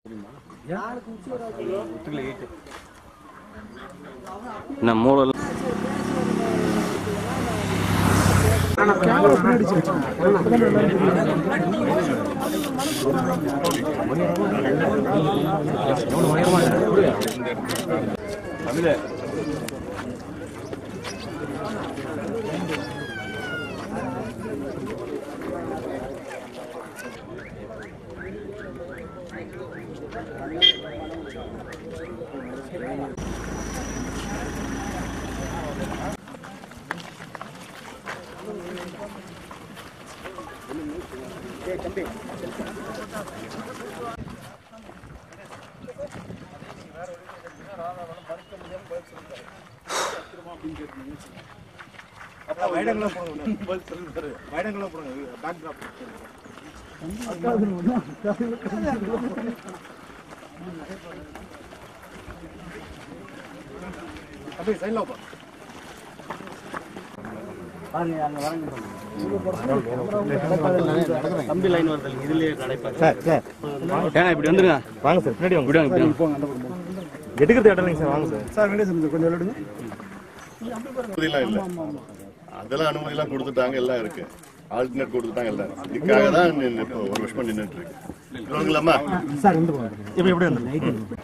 என்ன மூளை வைடங்களாம் போடுங்க பதில் சொல்லுவாரு வைடங்களாம் போடுங்க பேக் டிராப் அப்படியே சைடில் வைப்பா தம்பி லைன் வருது இதுலயே கிடைப்பாரு சார் சார் ஏன்னா இப்படி வந்துருங்க வாங்க சார் பின்னாடி வாங்க இப்படி வாங்க இப்படி வாங்க. எடுக்கிறது இடம் இல்லைங்க சார் வாங்க சார் சார் வெங்கடேசன் கொஞ்சம் விளையாடுங்க அனுமதிலாம் இல்ல அதெல்லாம் அனுமதிலாம் கொடுத்துட்டாங்க எல்லாம் இருக்கு ஆல்டர்னேட் கொடுத்துட்டாங்க எல்லாம் இருக்கு. இதுக்காக தான் நின்னு இப்போ ஒரு வருஷமா நின்னுட்டு இருக்கு சொல்லுங்களாம்மா சார் வந்து இப்போ எப்படி வந்து